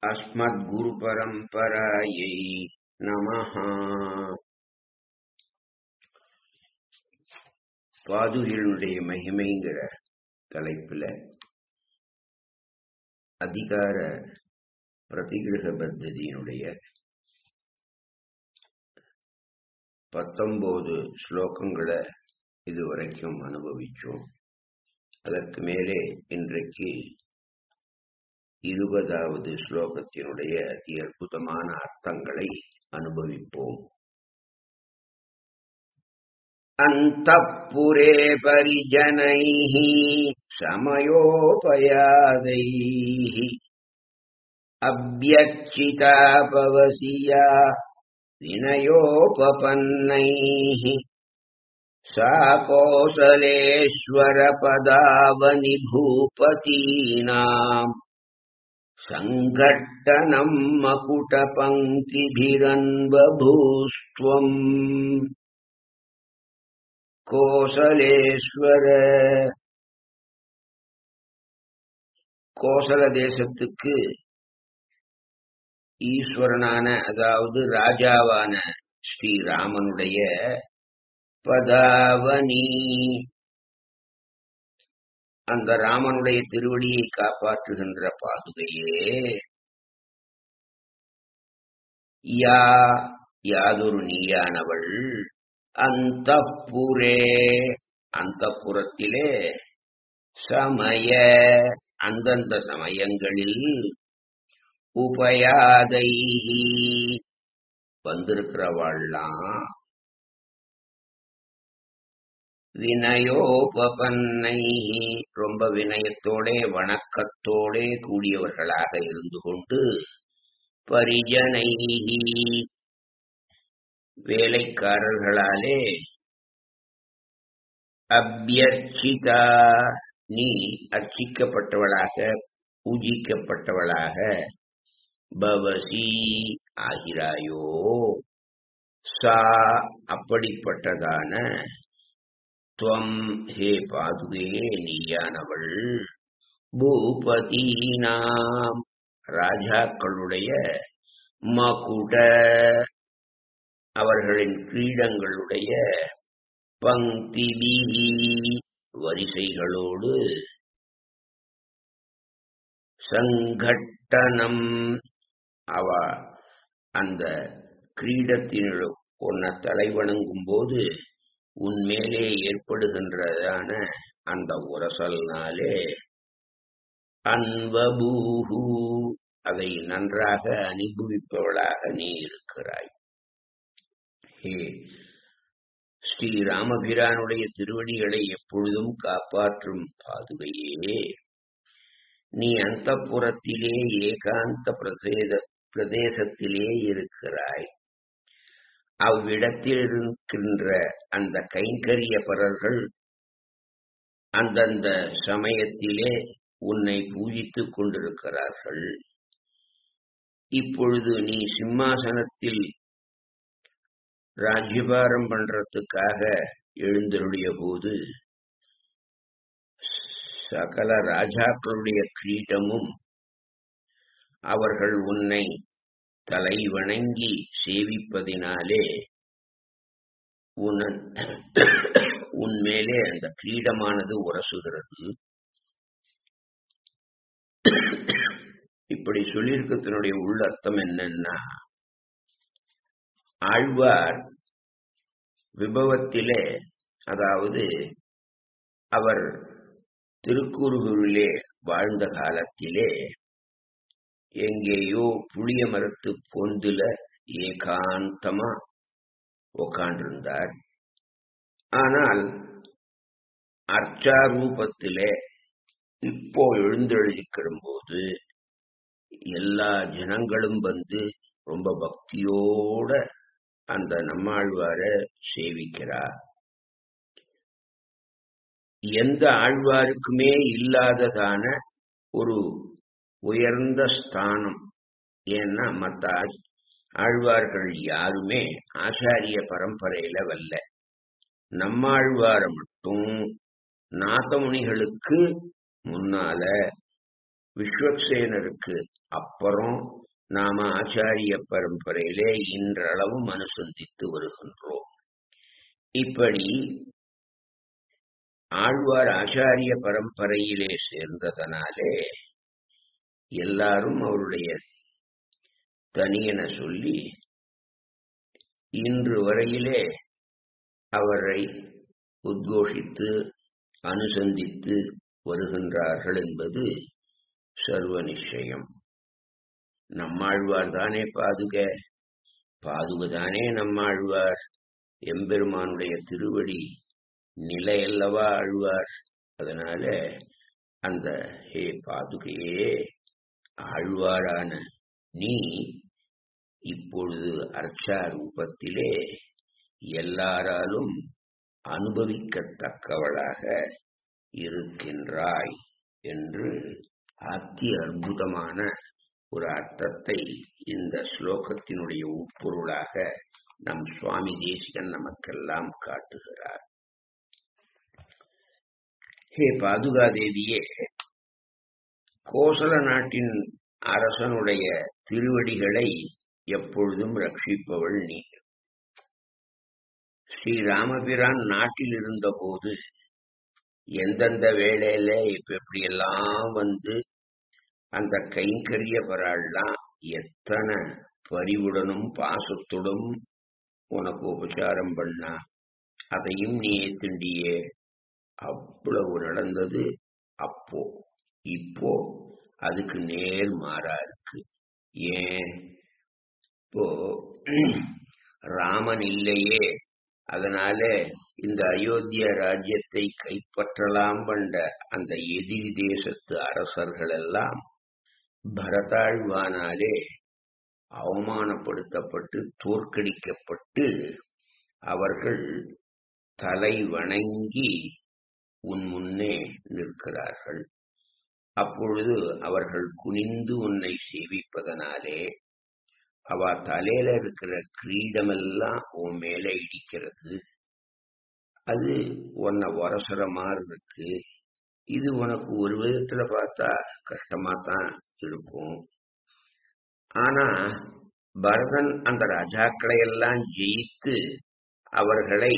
अस्मद्गुरुपरम्परायै नमः பாதுகையினுடைய மகிமைங்கிற தலைப்புல அதிகார பிரதிகிரக பத்ததியினுடைய பத்தொன்பது ஸ்லோகங்களை இதுவரைக்கும் அனுபவிச்சோம் அதற்கு மேலே இன்றைக்கு இருபதாவது ஸ்லோகத்தினுடைய அதி அற்புதமான அர்த்தங்களை அனுபவிப்போம் अन्तःपुरे परिजनैः समयोपयादैः अभ्यर्चिता पवसिया विनयोपपन्नैः सा कोसलेश्वरपदावनि भूपतीनाम् सङ्घट्टनम् मकुटपङ्क्तिभिरन्बभूस्त्वम् கோசலேஸ்வர கோசல தேசத்துக்கு ஈஸ்வரனான அதாவது ராஜாவான ஸ்ரீராமனுடைய பதாவனி அந்த ராமனுடைய திருவடியை காப்பாற்றுகின்ற பாதுகையே யா யாதொரு நீயானவள் அந்த புரே அந்த புறத்திலே சமய அந்தந்த சமயங்களில் உபயாதை வந்திருக்கிறவாள்லாம் வினயோபன்னை ரொம்ப வினயத்தோடே வணக்கத்தோடே கூடியவர்களாக இருந்து கொண்டு பரிஜனை வேலைக்காரர்களாலே அபியர்ச்சிதா நீ அர்ச்சிக்கப்பட்டவளாக பூஜிக்கப்பட்டவளாக பவசி ஆகிறாயோ சா அப்படிப்பட்டதான துவம் ஹே பாதுகே நீயானவள் பூபதீனாம் ராஜாக்களுடைய மகுட அவர்களின் கிரீடங்களுடைய பங்கி வரிசைகளோடு சங்கட்டனம் அவ அந்த கிரீடத்தின் உன்னை தலை வணங்கும் போது உன்மேலே ஏற்படுகின்றதான அந்த உரசல்னாலே அன்பபூஹு அதை நன்றாக அனுபவிப்பவளாக நீ இருக்கிறாய் ஹே ஸ்ரீ ராமபிரானுடைய திருவடிகளை எப்பொழுதும் காப்பாற்றும் பாதுகையே நீ அந்த புறத்திலே ஏகாந்த பிரதேச பிரதேசத்திலே இருக்கிறாய் அவ்விடத்தில் இருக்கின்ற அந்த கைங்கரிய பரர்கள் அந்தந்த சமயத்திலே உன்னை பூஜித்துக் கொண்டிருக்கிறார்கள் இப்பொழுது நீ சிம்மாசனத்தில் ராஜ்யபாரம் பண்றதுக்காக எழுந்தருளிய போது சகல ராஜாக்களுடைய கிரீட்டமும் அவர்கள் உன்னை தலை வணங்கி சேவிப்பதினாலே உன் உன்மேலே அந்த கிரீடமானது உரசுகிறது இப்படி சொல்லியிருக்கத்தினுடைய உள்ளர்த்தம் என்னன்னா ஆழ்வார் விபவத்திலே அதாவது அவர் திருக்குறுகூரிலே வாழ்ந்த காலத்திலே எங்கேயோ புளிய மரத்து பொந்துல ஏகாந்தமா உக்காண்டிருந்தார் ஆனால் அர்ச்சாரூபத்திலே இப்போ எழுந்தெழுதிக்கிற போது எல்லா ஜனங்களும் வந்து ரொம்ப பக்தியோட அந்த நம்மாழ்வார சேவிக்கிறார் எந்த ஆழ்வாருக்குமே இல்லாததான ஒரு உயர்ந்த ஸ்தானம் ஏன்னா மற்ற ஆழ்வார்கள் யாருமே ஆச்சாரிய பரம்பரையில வல்ல நம்மாழ்வார மட்டும் நாகமுனிகளுக்கு முன்னால விஸ்வக்சேனருக்கு அப்புறம் நாம ஆச்சாரிய பரம்பரையிலே இன்றளவும் அனுசந்தித்து வருகின்றோம் இப்படி ஆழ்வார் ஆச்சாரிய பரம்பரையிலே சேர்ந்ததனாலே எல்லாரும் அவருடைய தனியென சொல்லி இன்று வரையிலே அவரை உத்கோஷித்து அனுசந்தித்து வருகின்றார்கள் என்பது சர்வ நிச்சயம் நம்மாழ்வார் தானே பாதுக பாதுக தானே நம்மாழ்வார் எம்பெருமானுடைய திருவடி நிலையல்லவா ஆழ்வார் அதனால அந்த ஹே பாதுகையே ஆழ்வாரான நீ இப்பொழுது அர்ச்சா ரூபத்திலே எல்லாராலும் அனுபவிக்கத்தக்கவளாக இருக்கின்றாய் என்று அத்தி அற்புதமான ஒரு அர்த்தத்தை இந்த ஸ்லோகத்தினுடைய உட்பொருளாக நம் சுவாமி தேசிகன் நமக்கெல்லாம் காட்டுகிறார் ஹே பாதுகாதேவியே கோசல நாட்டின் அரசனுடைய திருவடிகளை எப்பொழுதும் ரட்சிப்பவள் நீ ஸ்ரீ ராமபிரான் நாட்டில் இருந்தபோது எந்தெந்த வேளையில இப்ப எப்படி எல்லாம் வந்து அந்த கைங்கரிய பராள்லாம் எத்தனை பரிவுடனும் பாசத்துடன் உனக்கு உபச்சாரம் பண்ணா அதையும் நீ ஏத்துண்டியே அவ்வளவு நடந்தது அப்போ இப்போ அதுக்கு நேர் மாறா இருக்கு ஏன் இப்போ ராமன் இல்லையே அதனால இந்த அயோத்திய ராஜ்யத்தை கைப்பற்றலாம் கண்ட அந்த எதிரி தேசத்து அரசர்கள் எல்லாம் பரதாழ்வானாலே அவமானப்படுத்தப்பட்டு தோற்கடிக்கப்பட்டு அவர்கள் தலை வணங்கி உன் முன்னே நிற்கிறார்கள் அப்பொழுது அவர்கள் குனிந்து உன்னை சேவிப்பதனாலே அவ தலையில இருக்கிற கிரீடமெல்லாம் உன் மேல இடிக்கிறது அது உன்னை உரசுற மாதிரி இருக்கு இது உனக்கு ஒரு விதத்துல பார்த்தா கஷ்டமா தான் இருக்கும் ஆனா பரதன் அந்த ராஜாக்களை எல்லாம் ஜெயித்து அவர்களை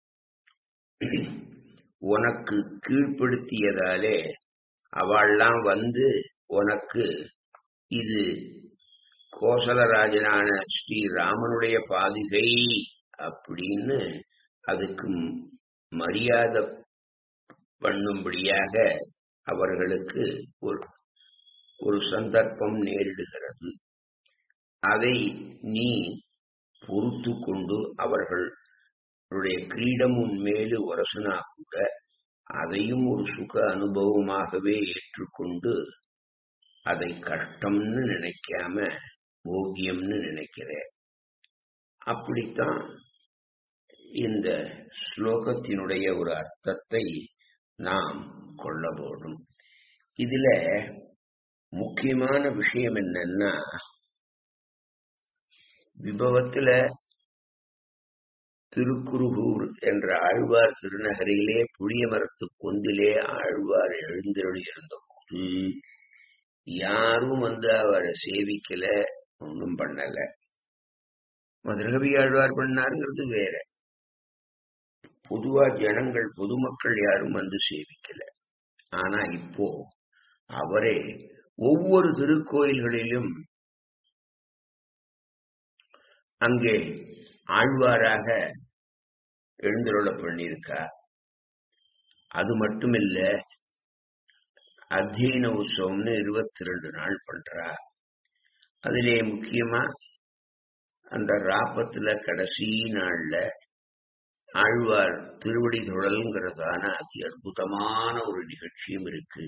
உனக்கு கீழ்ப்படுத்தியதாலே அவள்லாம் வந்து உனக்கு இது கோசலராஜனான ஸ்ரீராமனுடைய பாதுகை அப்படின்னு அதுக்கு மரியாதை பண்ணும்படியாக அவர்களுக்கு ஒரு ஒரு சந்தர்ப்பம் நேரிடுகிறது அதை நீ பொறுத்து கொண்டு அவர்களுடைய கிரீடம் உன்மேலு உரசுனா கூட அதையும் ஒரு சுக அனுபவமாகவே ஏற்றுக்கொண்டு அதை கஷ்டம்னு நினைக்காம போகியம்னு நினைக்கிற அப்படித்தான் இந்த ஸ்லோகத்தினுடைய ஒரு அர்த்தத்தை நாம் கொள்ள போடும் இதுல முக்கியமான விஷயம் என்னன்னா விபவத்துல திருக்குருகூர் என்ற ஆழ்வார் திருநகரிலே புளிய மரத்து பொந்திலே ஆழ்வார் எழுந்தருளி இருந்தபோது யாரும் வந்து அவரை சேவிக்கல ஒன்றும் பண்ணல மதுரகவி ஆழ்வார் பண்ணாருங்கிறது வேற பொதுவா ஜனங்கள் பொதுமக்கள் யாரும் வந்து சேவிக்கல ஆனா இப்போ அவரே ஒவ்வொரு திருக்கோயில்களிலும் அங்கே ஆழ்வாராக எழுந்தருள பண்ணியிருக்கா அது மட்டுமில்ல அத்தியன உற்சவம்னு இருபத்தி ரெண்டு நாள் பண்றா அதிலே முக்கியமா அந்த ராப்பத்துல கடைசி நாள்ல ஆழ்வார் திருவடி தொழல்ங்கிறதான அதி அற்புதமான ஒரு நிகழ்ச்சியும் இருக்கு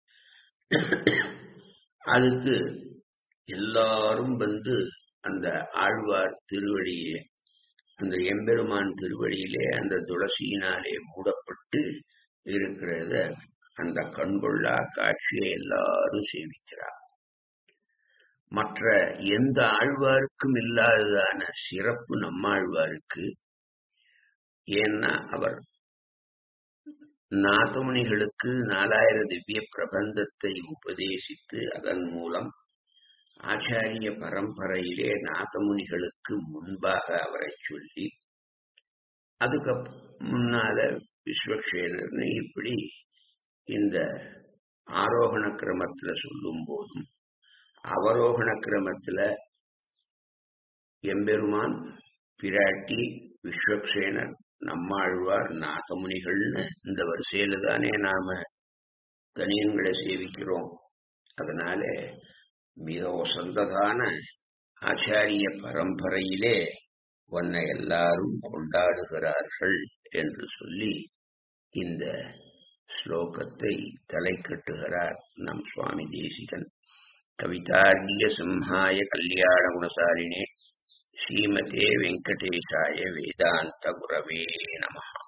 அதுக்கு எல்லாரும் வந்து அந்த ஆழ்வார் திருவடியே அந்த எம்பெருமான் திருவடியிலே அந்த துளசியினாலே மூடப்பட்டு இருக்கிறத அந்த கண்கொள்ளா காட்சியை எல்லாரும் சேவிக்கிறார் மற்ற எந்த ஆழ்வாருக்கும் இல்லாததான சிறப்பு நம்மாழ்வாருக்கு ஏன்னா அவர் நாதமுனிகளுக்கு நாலாயிர திவ்ய பிரபந்தத்தை உபதேசித்து அதன் மூலம் ஆச்சாரிய பரம்பரையிலே நாதமுனிகளுக்கு முன்பாக அவரை சொல்லி அதுக்கு முன்னால விஸ்வக்ஷேனர்னு இப்படி இந்த ஆரோகண கிரமத்துல சொல்லும் போதும் அவரோகண கிரமத்துல எம்பெருமான் பிராட்டி விஸ்வக்சேனர் நம்மாழ்வார் நாதமுனிகள்னு இந்த வரிசையில தானே நாம தனியன்களை சேவிக்கிறோம் அதனால மிக வசந்ததான ஆச்சாரிய பரம்பரையிலே உன்னை எல்லாரும் கொண்டாடுகிறார்கள் என்று சொல்லி இந்த ஸ்லோகத்தை தலை கட்டுகிறார் நம் சுவாமி தேசிகன் கவிதார்கிய சிம்ஹாய கல்யாண குணசாலினே ஸ்ரீமதே வெங்கடேஷாய வேதாந்த குரவே நமஹா